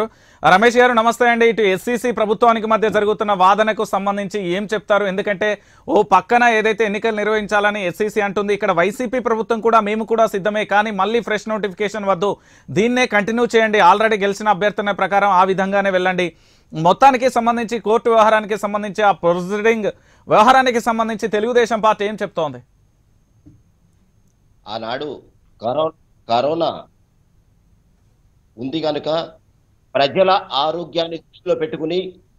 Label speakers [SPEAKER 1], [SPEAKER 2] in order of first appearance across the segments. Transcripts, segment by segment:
[SPEAKER 1] రమేష్ గారు నమస్తే అండి ఇటు ఎస్సీసీ ప్రభుత్వానికి మధ్య జరుగుతున్న వాదనకు సంబంధించి ఏం చెప్తారు ఎందుకంటే ఓ పక్కన ఏదైతే ఎన్నికలు నిర్వహించాలని ఎస్సీసీ అంటుంది ఇక్కడ వైసీపీ ప్రభుత్వం కూడా మేము కూడా సిద్ధమే కానీ మళ్ళీ ఫ్రెష్ నోటిఫికేషన్ వద్దు దీన్నే కంటిన్యూ చేయండి ఆల్రెడీ గెలిచిన అభ్యర్థన ప్రకారం ఆ విధంగానే వెళ్ళండి మొత్తానికి సంబంధించి కోర్టు వ్యవహారానికి సంబంధించి ఆ ప్రొసీడింగ్ వ్యవహారానికి సంబంధించి తెలుగుదేశం పార్టీ ఏం చెప్తోంది
[SPEAKER 2] ఆనాడు కరో కరోనా ఉంది కనుక ప్రజల ఆరోగ్యాన్ని దృష్టిలో పెట్టుకుని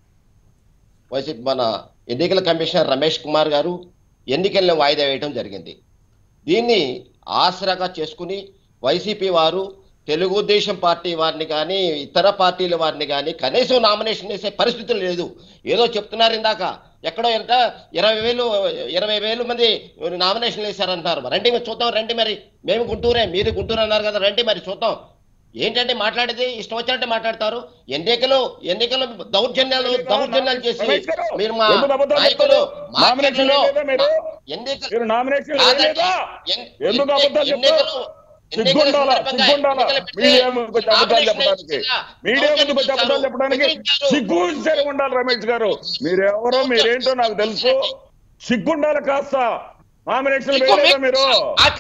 [SPEAKER 2] వైసీపీ మన ఎన్నికల కమిషనర్ రమేష్ కుమార్ గారు ఎన్నికలను వాయిదా వేయడం జరిగింది దీన్ని ఆసరాగా చేసుకుని వైసీపీ వారు తెలుగుదేశం పార్టీ వారిని కానీ ఇతర పార్టీల వారిని కానీ కనీసం నామినేషన్ వేసే పరిస్థితులు లేదు ఏదో చెప్తున్నారు ఇందాక ఎక్కడో ఎంత ఇరవై వేలు ఇరవై వేలు మంది నామినేషన్లు వేశారంటున్నారు రండి మరి చూద్దాం రండి మరి మేము గుంటూరే మీరు గుంటూరు అన్నారు కదా రండి మరి చూద్దాం ఏంటంటే మాట్లాడేది ఇష్టం వచ్చినట్టే మాట్లాడతారు ఎన్నికలు ఎన్నికలు దౌర్జన్యాలు దౌర్జన్యాలు చేసి
[SPEAKER 3] రమేష్ గారు,
[SPEAKER 2] మీరు మా
[SPEAKER 3] ఎందుకు అబద్ధాలు
[SPEAKER 2] నాయకులు
[SPEAKER 3] చెప్తారు? నామినేషన్
[SPEAKER 2] మార్కెట్లో
[SPEAKER 3] వేయలేదా మీరు?
[SPEAKER 2] ఎన్నికలు
[SPEAKER 3] మీరు నామినేషన్
[SPEAKER 2] కాదండి.
[SPEAKER 3] వేయలేదా
[SPEAKER 2] ఎన్-
[SPEAKER 3] ఎందుకు
[SPEAKER 2] ఎన్ని-
[SPEAKER 3] అబద్ధాలు చెప్తారు?
[SPEAKER 2] ఎన్నికలు- ఎన్నికల
[SPEAKER 3] సిగ్గుండాలా
[SPEAKER 2] సందర్భంగా
[SPEAKER 3] సిగ్గుండాలా
[SPEAKER 2] ఎన్నికలు పెడితే
[SPEAKER 3] మీడియా ముందుకు వచ్చి అబద్ధాలు
[SPEAKER 2] నామినేషన్
[SPEAKER 3] చెప్పడానికి
[SPEAKER 2] వేయించారా?
[SPEAKER 3] మీడియా ముందుకు వచ్చి అబద్ధాలు
[SPEAKER 2] దౌర్జన్యం
[SPEAKER 3] చెప్పడానికి
[SPEAKER 2] చేశారు.
[SPEAKER 3] సిగ్గు సరి ఉండాలి రమేష్ గారు మీరెవరో మీరేంటో నాకు తెలుసు సిగ్గుండాలి కాస్త నామినేషన్
[SPEAKER 2] సిగ్గు
[SPEAKER 3] వేయలేదా
[SPEAKER 2] మీకు-
[SPEAKER 3] మీరు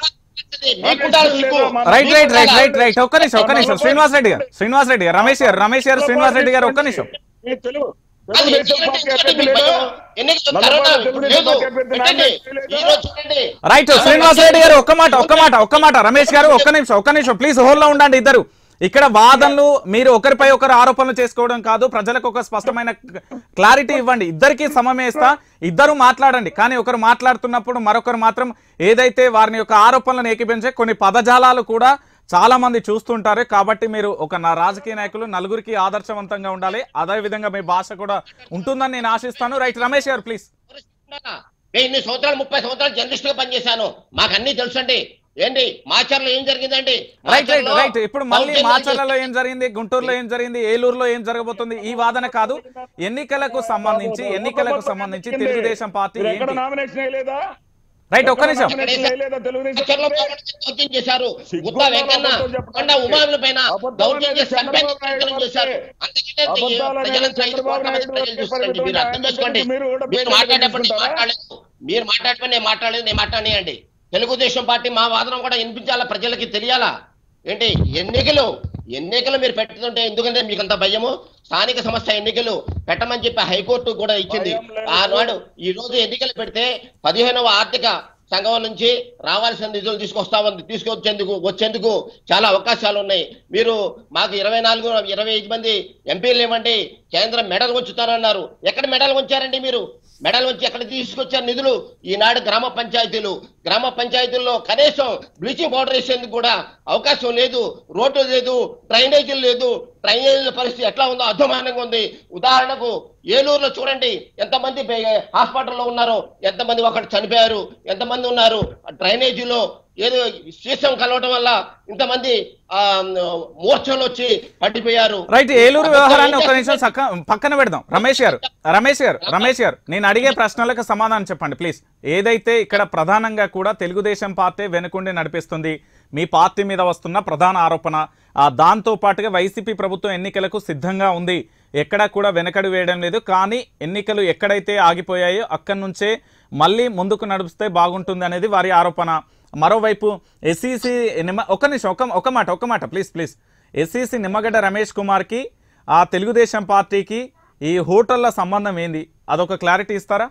[SPEAKER 2] మీకు ఉండాలి సిగ్గు.
[SPEAKER 1] Right right right right right ఒక్క నిమిషం ఒక్క నిమిషం శ్రీనివాస్ రెడ్డి గారు శ్రీనివాస్ రెడ్డి గారు రమేష్ గారు రమేష్ గారు శ్రీనివాస్ రెడ్డి గారు ఒక్క నిమిషం
[SPEAKER 3] మీ తెలుగు
[SPEAKER 2] అది
[SPEAKER 3] తెలుగుదేశం
[SPEAKER 2] ఎన్నికలు
[SPEAKER 3] పార్టీ
[SPEAKER 2] ఎందుకంటే
[SPEAKER 3] అభ్యర్థి
[SPEAKER 2] మీకు
[SPEAKER 3] లేడా?
[SPEAKER 2] భయం? ఎన్నికలు
[SPEAKER 3] నల్లగొండ
[SPEAKER 2] కరోనా
[SPEAKER 3] తెలుగుదేశం
[SPEAKER 2] లేదు.
[SPEAKER 3] పార్టీ అభ్యర్థి
[SPEAKER 2] పెట్టండి.
[SPEAKER 3] నామినేషన్ వేయలేదా?
[SPEAKER 2] ఈ రోజు చూడండి.
[SPEAKER 1] రైట్ శ్రీనివాస్ రెడ్డి గారు ఒక్క మాట ఒక్క మాట ఒక్క మాట రమేష్ గారు ఒక్క నిమిషం ఒక్క నిమిషం ప్లీజ్ హోల్లో ఉండండి ఇద్దరు ఇక్కడ వాదనలు మీరు ఒకరిపై ఒకరు ఆరోపణలు చేసుకోవడం కాదు ప్రజలకు ఒక స్పష్టమైన క్లారిటీ ఇవ్వండి ఇద్దరికి సమమేస్తా ఇద్దరు మాట్లాడండి కానీ ఒకరు మాట్లాడుతున్నప్పుడు మరొకరు మాత్రం ఏదైతే వారిని యొక్క ఆరోపణలను ఏకీపించే కొన్ని పదజాలాలు కూడా చాలా మంది చూస్తుంటారు కాబట్టి మీరు ఒక నా రాజకీయ నాయకులు నలుగురికి ఆదర్శవంతంగా ఉండాలి అదే విధంగా మీ భాష కూడా ఉంటుందని నేను ఆశిస్తాను రైట్ రమేష్ గారు ప్లీజ్
[SPEAKER 2] నేను ఇన్ని సంవత్సరాలు ముప్పై సంవత్సరాలు జర్నలిస్ట్ గా పనిచేశాను మాకు అన్ని తెలుసండి ఏంటి మాచర్లో ఏం జరిగిందండి
[SPEAKER 1] రైట్ రైట్
[SPEAKER 2] మాచర్లో
[SPEAKER 1] రైట్ ఇప్పుడు మళ్ళీ
[SPEAKER 2] దౌర్జన్యం
[SPEAKER 1] మాచర్లలో ఏం జరిగింది గుంటూరులో ఏం జరిగింది ఏలూరులో ఏం జరగబోతుంది ఈ వాదన కాదు ఎన్నికలకు సంబంధించి ఎన్నికలకు సంబంధించి తెలుగుదేశం పార్టీ
[SPEAKER 3] మీరు ఎక్కడ
[SPEAKER 1] ఏంటి
[SPEAKER 3] నామినేషన్ వేయలేదా
[SPEAKER 1] రైట్ ఒక్క నిమిషం
[SPEAKER 3] నామినేషన్ వేయలేదా తెలుగుదేశం
[SPEAKER 2] మాచర్లో
[SPEAKER 3] పార్టీ?
[SPEAKER 2] దౌర్జన్యం చేశారు
[SPEAKER 3] సిగ్గు
[SPEAKER 2] గుత్తా వెంకన్న
[SPEAKER 3] అబద్ధం చెప్పడానికి.
[SPEAKER 2] కొండ ఉమాముల పైన
[SPEAKER 3] అబద్ధం
[SPEAKER 2] దౌర్జన్యం చేసి
[SPEAKER 3] అనేది
[SPEAKER 2] చంపేందుకు
[SPEAKER 3] చంద్రబాబు
[SPEAKER 2] ప్రయత్నం
[SPEAKER 3] నాయుడు
[SPEAKER 2] చేశారు
[SPEAKER 3] గారు
[SPEAKER 2] అందుకనే
[SPEAKER 3] అబద్ధాలు అనేది
[SPEAKER 2] ప్రజలంతా ఐదు
[SPEAKER 3] చంద్రబాబు
[SPEAKER 2] కోట్ల మంది
[SPEAKER 3] నాయుడు
[SPEAKER 2] ప్రజలు
[SPEAKER 3] గారు
[SPEAKER 2] చూస్తారండి మీరు అర్థం
[SPEAKER 3] చెప్పినట్టు
[SPEAKER 2] చేసుకోండి
[SPEAKER 3] మీరు కూడా
[SPEAKER 2] మీరు
[SPEAKER 3] ప్రజలు
[SPEAKER 2] మాట్లాడేటప్పుడు నేను
[SPEAKER 3] తెలుసుకుంటారా?
[SPEAKER 2] మాట్లాడలేదు మీరు మాట్లాడటం నేను మాట్లాడలేదు నేను మాట్లాడనియండి తెలుగుదేశం పార్టీ మా వాదన కూడా వినిపించాలా ప్రజలకి తెలియాలా ఏంటి ఎన్నికలు ఎన్నికలు మీరు పెట్టుతుంటే ఎందుకంటే మీకు అంత భయము స్థానిక సంస్థ ఎన్నికలు పెట్టమని చెప్పి హైకోర్టు కూడా ఇచ్చింది
[SPEAKER 3] భయం లేదు.
[SPEAKER 2] ఆనాడు ఈ రోజు ఎన్నికలు పెడితే పదిహేనవ ఆర్థిక సంఘం నుంచి రావాల్సిన నిధులు తీసుకొస్తామని తీసుకొచ్చేందుకు వచ్చేందుకు చాలా అవకాశాలు ఉన్నాయి మీరు మాకు ఇరవై నాలుగు ఇరవై ఐదు మంది ఎంపీలు ఇవ్వండి కేంద్రం మెడల్ ఉంచుతారన్నారు ఎక్కడ మెడల్ ఉంచారండి మీరు మెడల్ వచ్చి ఎక్కడ తీసుకొచ్చారు నిధులు ఈనాడు గ్రామ పంచాయతీలు గ్రామ పంచాయతీల్లో కనీసం బ్లీచింగ్ పౌడర్ వేసేందుకు కూడా అవకాశం లేదు రోడ్డు లేదు డ్రైనేజీలు లేదు డ్రైనేజీల పరిస్థితి ఎట్లా ఉందో అధ్వానంగా ఉంది ఉదాహరణకు ఏలూరులో చూడండి ఎంతమంది బే- హాస్పిటల్లో ఉన్నారు ఎంతమంది ఒకటి చనిపోయారు ఎంతమంది ఉన్నారు ఆ డ్రైనేజీలో ఏదో సీసం కలవటం వల్ల ఇంతమంది ఆ మూర్ఛలు వచ్చి పడిపోయారు
[SPEAKER 1] రైట్ ఏలూరు వ్యవహారాన్ని ఒక నిమిషం సక్క పక్కన పెడదాం రమేష్ గారు రమేష్ గారు రమేష్ గారు నేను అడిగే ప్రశ్నలకు సమాధానం చెప్పండి ప్లీజ్ ఏదైతే ఇక్కడ ప్రధానంగా కూడా తెలుగుదేశం పార్టీ వెనుకుండి నడిపిస్తుంది మీ పార్టీ మీద వస్తున్న ప్రధాన ఆరోపణ ఆ దాంతో పాటుగా వైసీపీ ప్రభుత్వం ఎన్నికలకు సిద్ధంగా ఉంది ఎక్కడా కూడా వెనకడు వేయడం లేదు కానీ ఎన్నికలు ఎక్కడైతే ఆగిపోయాయో అక్కడి నుంచే మళ్ళీ ముందుకు నడిపిస్తే బాగుంటుంది అనేది వారి ఆరోపణ మరోవైపు ఎస్ఈసి నిమ్మ ఒక నిమిషం ఒక ఒక మాట ఒక మాట please please SEC Nimmagadda Ramesh కుమార్కి ఆ తెలుగుదేశం పార్టీకి ఈ హోటళ్ల సంబంధం ఏంది అదొక క్లారిటీ ఇస్తారా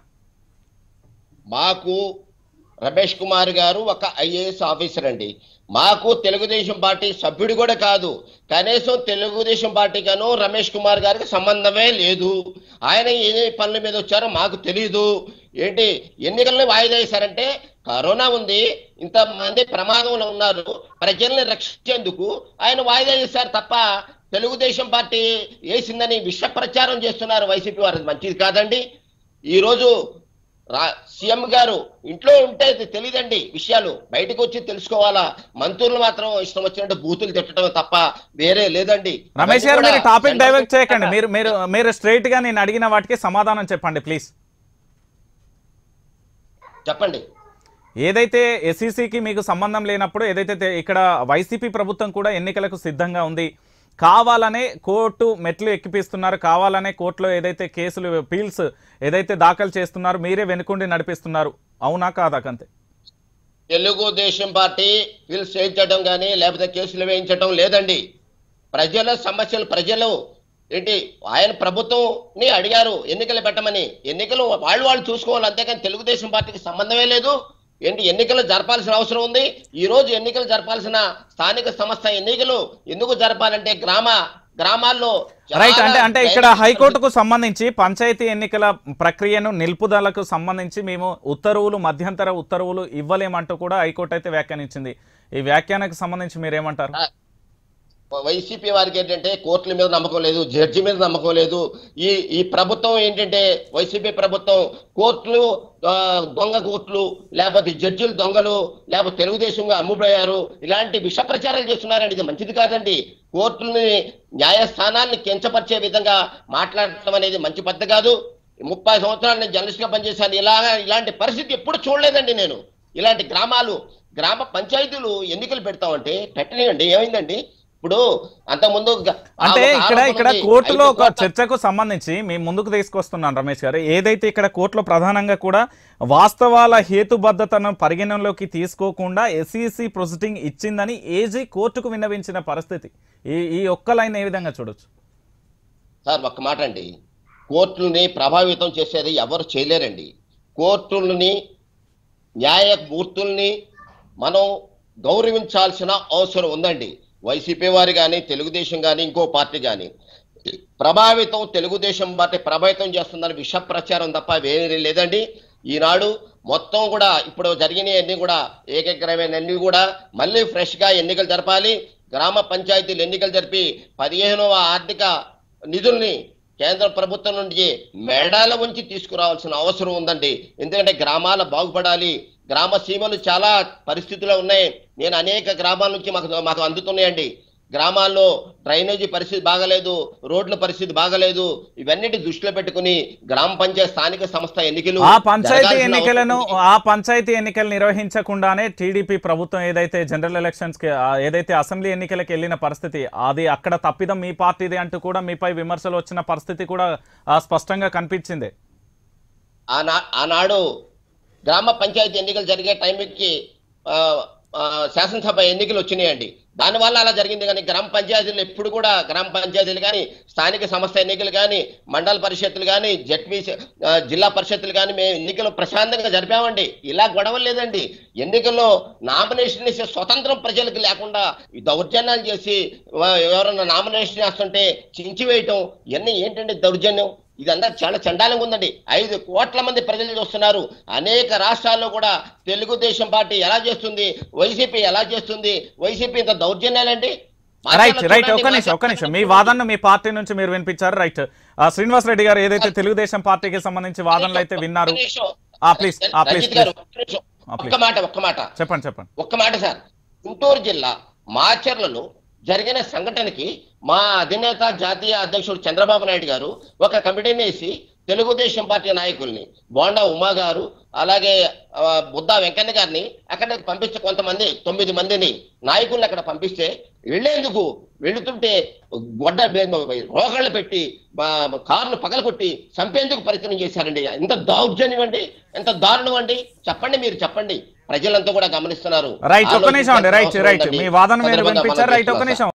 [SPEAKER 2] మాకు రమేష్ కుమార్ గారు ఒక ఐఏఎస్ ఆఫీసర్ అండి మాకు తెలుగుదేశం పార్టీ సభ్యుడు కూడా కాదు కనీసం తెలుగుదేశం పార్టీగాను రమేష్ కుమార్ గారికి సంబంధమే లేదు ఆయన ఏ పనుల మీద వచ్చారో మాకు తెలియదు ఏంటి ఎన్నికల్ని వాయిదా వేశారంటే కరోనా ఉంది ఇంతమంది ప్రమాదంలో ఉన్నారు ప్రజల్ని రక్షించేందుకు ఆయన వాయిదా చేశారు తప్ప తెలుగుదేశం పార్టీ వేసిందని విష ప్రచారం చేస్తున్నారు వైసీపీ వారు అది మంచిది కాదండి ఈ రోజు రా సీఎం గారు ఇంట్లో ఉంటే ఇది తెలియదండి విషయాలు బయటకు వచ్చి తెలుసుకోవాలా మంత్రులు మాత్రం ఇష్టం వచ్చినట్టు బూతులు తిట్టడం తప్ప వేరే లేదండి
[SPEAKER 1] రమేష్ గారు
[SPEAKER 2] అవన్నీ
[SPEAKER 1] మీరు
[SPEAKER 2] కూడా
[SPEAKER 1] టాపిక్ డైవర్ట్
[SPEAKER 2] సెంట్రల్
[SPEAKER 1] చేయకండి మీరు మీరు మీరు స్ట్రైట్ గా నేను అడిగిన వాటికి సమాధానం చెప్పండి ప్లీజ్
[SPEAKER 2] చెప్పండి
[SPEAKER 1] ఏదైతే ఎస్ఈసికి మీకు సంబంధం లేనప్పుడు ఏదైతే తె- ఇక్కడ వైసీపీ ప్రభుత్వం కూడా ఎన్నికలకు సిద్ధంగా ఉంది కావాలనే కోర్టు మెట్లు ఎక్కిపిస్తున్నారు కావాలనే కోర్టులో ఏదైతే కేసులు పీల్స్ ఏదైతే దాఖలు చేస్తున్నారు మీరే వెనుకుండి నడిపిస్తున్నారు అవునా కాదా కంతే
[SPEAKER 2] తెలుగుదేశం పార్టీ పిల్స్ వేయించడం కానీ లేకపోతే కేసులు వేయించడం లేదండి ప్రజల సమస్యలు ప్రజలు ఏంటి ఆయన ప్రభుత్వంని అడిగారు ఎన్నికలు పెట్టమని ఎన్నికలు వాళ్ళు వాళ్ళు చూసుకోవాలి అంతేకాని తెలుగుదేశం పార్టీకి సంబంధమే లేదు ఏంటి ఎన్నికలు జరపాల్సిన అవసరం ఉంది ఈ రోజు ఎన్నికలు జరపాల్సిన స్థానిక సంస్థ ఎన్నికలు ఎందుకు జరపాలంటే గ్రామ గ్రామాల్లో
[SPEAKER 1] రైట్
[SPEAKER 2] చాలా
[SPEAKER 1] అంటే అంటే ఇక్కడ
[SPEAKER 2] దయనీయ
[SPEAKER 1] హైకోర్టుకు సంబంధించి పంచాయతీ ఎన్నికల ప్రక్రియను నిలుపుదలకు సంబంధించి మేము ఉత్తర్వులు మధ్యంతర ఉత్తర్వులు ఇవ్వలేమంటూ కూడా హైకోర్టు అయితే వ్యాఖ్యానించింది ఈ వ్యాఖ్యానానికి సంబంధించి మీరేమంటారు
[SPEAKER 2] వైసీపీ వారికి ఏంటంటే కోర్టుల మీద నమ్మకం లేదు జడ్జి మీద నమ్మకం లేదు ఈ ఈ ప్రభుత్వం ఏంటంటే వైసీపీ ప్రభుత్వం కోర్టులు ఆ, దొంగ కోర్టులు లేకపోతే జడ్జిలు దొంగలు లేకపోతే తెలుగుదేశంగా అమ్ముపోయారు ఇలాంటి విష ప్రచారాలు చేస్తున్నారండి ఇది మంచిది కాదండి కోర్టులని న్యాయస్థానాన్ని కించపరిచే విధంగా మాట్లాడటం అనేది మంచి పద్ధతి కాదు ముప్పై సంవత్సరాలు నేను జర్నలిస్ట్ గా పనిచేశాను ఇలా ఇలాంటి పరిస్థితి ఎప్పుడు చూడలేదండి నేను ఇలాంటి గ్రామాలు గ్రామ పంచాయతీలు ఎన్నికలు పెడతామంటే పెట్టనియండి ఏమైందండి ఇప్పుడు అంతకుముందు గ- ఆ
[SPEAKER 1] అంటే
[SPEAKER 2] ఒక
[SPEAKER 1] ఇక్కడ
[SPEAKER 2] ఆరోపణ
[SPEAKER 1] ఇక్కడ
[SPEAKER 2] ఉంది.
[SPEAKER 1] కోర్టులో
[SPEAKER 2] ఐదు
[SPEAKER 1] ఒక
[SPEAKER 2] కోట్ల-
[SPEAKER 1] చర్చకు సంబంధించి మీ ముందుకు తీసుకొస్తున్నాను రమేష్ గారు ఏదైతే ఇక్కడ కోర్టులో ప్రధానంగా కూడా వాస్తవాల హేతుబద్ధతను పరిగణనలోకి తీసుకోకుండా ఎస్ఈసి ప్రొసీడింగ్ ఇచ్చిందని ఏజీ కోర్టుకు విన్నవించిన పరిస్థితి ఈ ఈ ఒక్క లైన్ ఏ విధంగా చూడొచ్చు
[SPEAKER 2] సార్ ఒక్క మాట అండి కోర్టులని ప్రభావితం చేసేది ఎవరు చేయలేరండి కోర్టులని న్యాయమూర్తుల్ని మనం గౌరవించాల్సిన అవసరం ఉందండి వైసీపీ వారు కానీ తెలుగుదేశం కానీ ఇంకో పార్టీ కానీ ప్రభావితం తెలుగుదేశం పార్టీ ప్రభావితం చేస్తుందని విష ప్రచారం తప్ప వేరే లేదండి ఈనాడు మొత్తం కూడా ఇప్పుడు జరిగిన అన్ని కూడా ఏకగ్రమైన అన్ని కూడా మళ్ళీ ఫ్రెష్ గా ఎన్నికలు జరపాలి గ్రామ పంచాయతీలు ఎన్నికలు జరిపి పదిహేనవ ఆర్థిక నిధుల్ని కేంద్ర ప్రభుత్వం నుంచి మెడాల ఉంచి తీసుకురావాల్సిన అవసరం ఉందండి ఎందుకంటే గ్రామాలు బాగుపడాలి గ్రామ సీమలు చాలా పరిస్థితుల్లో ఉన్నాయి నేను అనేక గ్రామాల నుంచి మాకు మాకు అందుతున్నాయండి గ్రామాల్లో డ్రైనేజీ పరిస్థితి బాగలేదు రోడ్ల పరిస్థితి బాగలేదు ఇవన్నిటి దృష్టిలో పెట్టుకుని గ్రామ పంచాయతీ స్థానిక సంస్థ ఎన్నికలు
[SPEAKER 1] ఆ పంచాయతీ
[SPEAKER 2] జరగాల్సిన
[SPEAKER 1] ఎన్నికలను
[SPEAKER 2] అవసరం ఉంది.
[SPEAKER 1] ఆ పంచాయతీ ఎన్నికలు నిర్వహించకుండానే టీడీపీ ప్రభుత్వం ఏదైతే జనరల్ ఎలక్షన్స్ కి ఆ, ఏదైతే అసెంబ్లీ ఎన్నికలకు వెళ్ళిన పరిస్థితి అది అక్కడ తప్పిదం మీ పార్టీది అంటూ కూడా మీపై విమర్శలు వచ్చిన పరిస్థితి కూడా ఆ, స్పష్టంగా కనిపించింది
[SPEAKER 2] ఆనా ఆనాడు గ్రామ పంచాయతీ ఎన్నికలు జరిగే టైంకి ఆ, ఆ, శాసనసభ ఎన్నికలు వచ్చినాయండి దానివల్ల అలా జరిగింది కానీ గ్రామ పంచాయతీలు ఎప్పుడు కూడా గ్రామ పంచాయతీలు కానీ స్థానిక సంస్థ ఎన్నికలు కానీ మండల పరిషత్తులు కానీ జడ్పీ జిల్లా పరిషత్తులు కానీ మేము ఎన్నికలు ప్రశాంతంగా జరిపామండి ఇలా గొడవలు లేదండి ఎన్నికల్లో నామినేషన్ ఇచ్చే స్వతంత్రం ప్రజలకు లేకుండా ఈ దౌర్జన్యాలు చేసి వా- ఎవరన్నా నామినేషన్ చేస్తుంటే చించి వేయటం ఇవన్నీ ఏంటండి దౌర్జన్యం ఇదంతా చాలా చండాలంగా ఉందండి ఐదు కోట్ల మంది ప్రజలు చూస్తున్నారు అనేక రాష్ట్రాల్లో కూడా తెలుగుదేశం పార్టీ ఎలా చేస్తుంది వైసీపీ ఎలా చేస్తుంది వైసీపీ ఇంత దౌర్జన్యాలండి
[SPEAKER 1] రైట్
[SPEAKER 2] మాటల్లో
[SPEAKER 1] రైట్
[SPEAKER 2] చూడండి,
[SPEAKER 1] ఒక్క నిమిషం ఒక్క నిమిషం మీ వాదనను మీ పార్టీ నుంచి మీరు వినిపించారు రైట్ శ్రీనివాస్ రెడ్డి గారు ఏదైతే తెలుగుదేశం పార్టీకి సంబంధించి వాదనలు అయితే విన్నారు
[SPEAKER 2] ఒక్క నిమిషం.
[SPEAKER 1] ఆ, please. ఆ, please,
[SPEAKER 2] రంజిత్ గారు,
[SPEAKER 1] please.
[SPEAKER 2] ఒక్క నిమిషం.
[SPEAKER 1] ఆ, please.
[SPEAKER 2] ఒక్క మాట ఒక్క మాట
[SPEAKER 1] చెప్పండి చెప్పండి
[SPEAKER 2] ఒక్క మాట సార్ గుంటూరు జిల్లా మాచర్లలో జరిగిన సంఘటనకి మా అధినేత జాతీయ అధ్యక్షుడు చంద్రబాబు నాయుడు గారు ఒక కమిటీని వేసి తెలుగుదేశం పార్టీ నాయకుల్ని బోండా ఉమా గారు అలాగే ఆ, బుద్ధా వెంకన్న గారిని అక్కడికి పంపించే కొంతమంది తొమ్మిది మందిని నాయకుల్ని అక్కడ పంపిస్తే వెళ్లేందుకు వెళుతుంటే గొడ్డ రోగాళ్ళు పెట్టి బా- కారును పగలగొట్టి చంపేందుకు ప్రయత్నం చేశారండి ఎంత దౌర్జన్యం అండి ఎంత దారుణం అండి చెప్పండి మీరు చెప్పండి ప్రజలంతా కూడా గమనిస్తున్నారు
[SPEAKER 1] రైట్ ఒక్క నిమిషం అండి రైట్
[SPEAKER 2] ఆలోచించాల్సిన
[SPEAKER 1] రైట్
[SPEAKER 2] అవసరం
[SPEAKER 1] మీ
[SPEAKER 2] ఉందండి.
[SPEAKER 1] వాదన మీరు
[SPEAKER 2] సందర్భంగా మనం
[SPEAKER 1] వినిపించారు రైట్ ఒక్క
[SPEAKER 2] చేస్తున్నాం,
[SPEAKER 1] నిమిషం